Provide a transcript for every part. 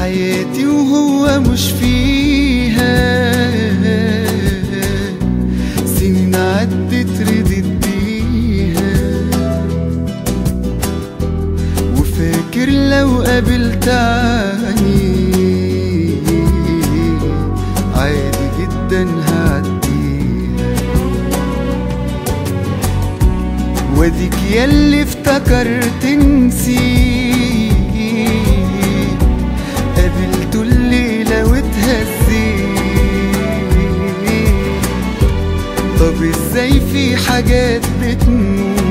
حياتي وهو مش فيها سنين عدت ردت بيها وفاكر لو قابلت عني عادي جدا هعديها واديك ياللي افتكرت نسيت قابلته الليلة واتهزيت طب ازاي في حاجات بتموت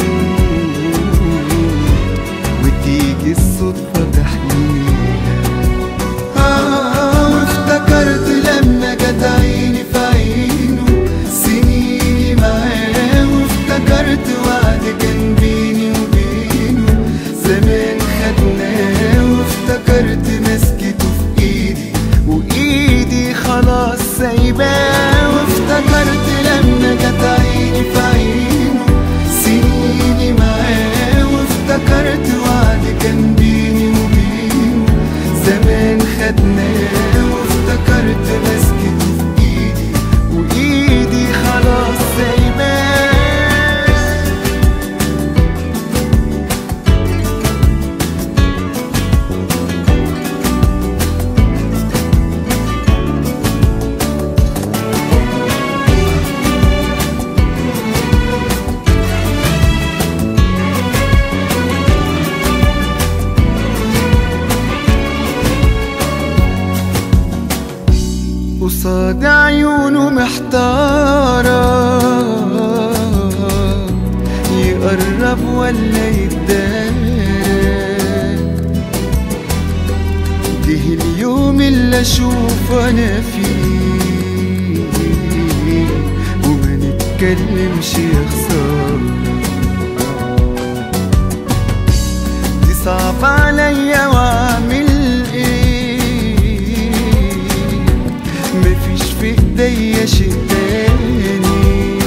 وتيجي الصدفة تحليها آه وافتكرت لما جت عيني في عينه سنيني معاه وافتكرت وعد كان بيني وبينه زمان خدناه وافتكرت مسكته في ايدي وايدي خلاص سايباه وافتكرت لما جت عيني في عينه سنيني معاه وافتكرت وعد كان بيني وبينه زمان خدناه وافتكرت مسكته في ايدي وايدي خلاص سايباه قصاد عيونه محتارة يقرب ولا يتدارى جه اليوم اللي اشوف انا فيه وما نتكلمش يا خسارة دي صعب عليا واعمل ايه مفيش في ايديا شيء تاني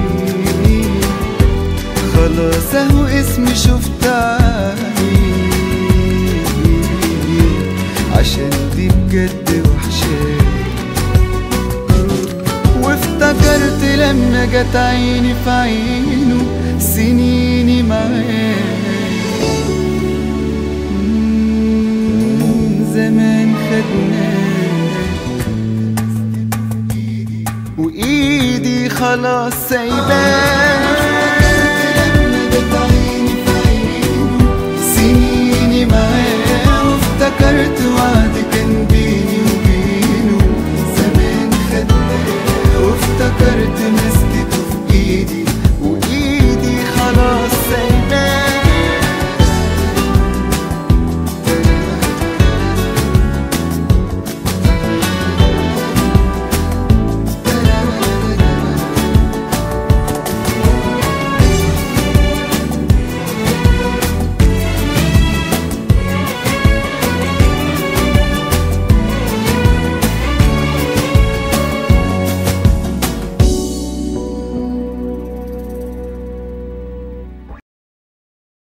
خلاص اهو اسمي شفت عيني عشان دي بجد وحشاني وافتكرت لما جت عيني في عينه سنيني معاه مم، زمان خدناك وايدي خلاص سايباك